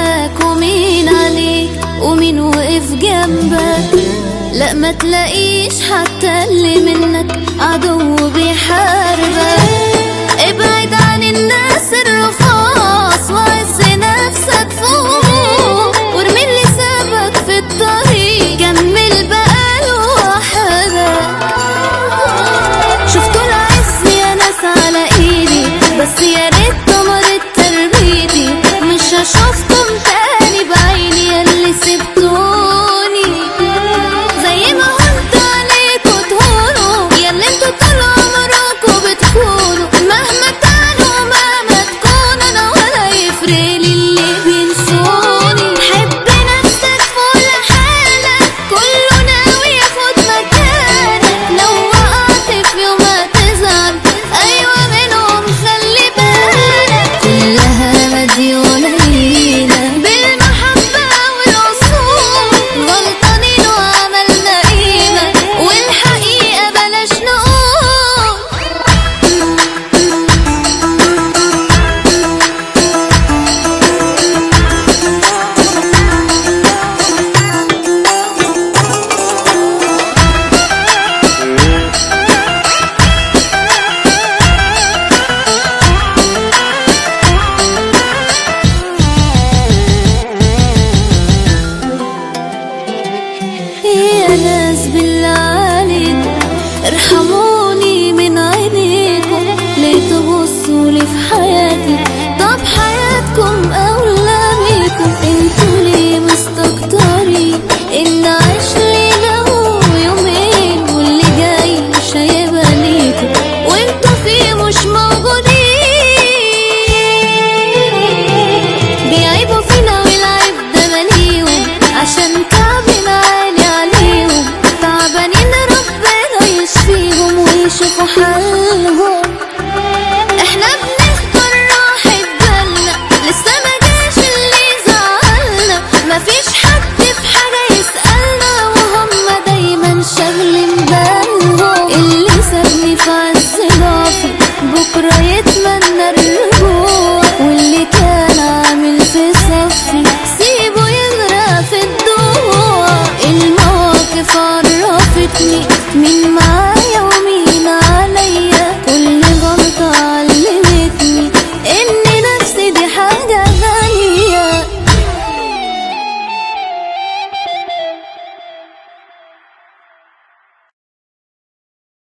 معاك ومين عليك ومين وقف جنبك لا ما تلاقيش حتى اللي منك عدو بيحاربك ابعد عن الناس الرخاص وعز نفسك فوق وارمي اللي سابك في الطريق كمل بقى لوحدك شفتوا العز يا ناس على ايدي بس يا ريت دمرت تربيتي مش هشوفكم تاني بعيني يا اللي سبتوني زي ما هنت عليكوا تهونوا يا اللي انتوا طول عمركوا بتكونوا مهما كانوا مهما تكون انا ولا يفرق لي اللي بينسوني حب نفسك فوق حالك كله ناوي ياخد مكانك لو وقعت في يوم هتزعل ايوه منهم خلي بالك كلها مديونة لينا بالمحبة والعصور غلطانين وعملنا قيمة والحقيقة بلاش نقول يا ناس بالله عليكم ارحموني من عينيكم ليه تبصوا لي في حياتي طب حياتكم اولى بيكم انتوا ليه مستكترين ان اعيش ليلة ويومين واللي جاي مش هيبقى ليكم وانتوا فيه مش موجودين بيعيبوا فينا والعيب ده مليهم عشان كعبنا عالي عليهم تعبانين ربنا يشفيهم ويشوفوا حالهم احنا بنختار راحة بالنا لسه ما جاش اللي زعلنا مفيش حد في حاجة يسألنا وهم دايما شاغلين بالهم اللي سابني في عز ضعفي بكرة يتمنى الرجوع واللي كان عامل في صفي سيبه يغرق في الدموع المواقف عرفتني من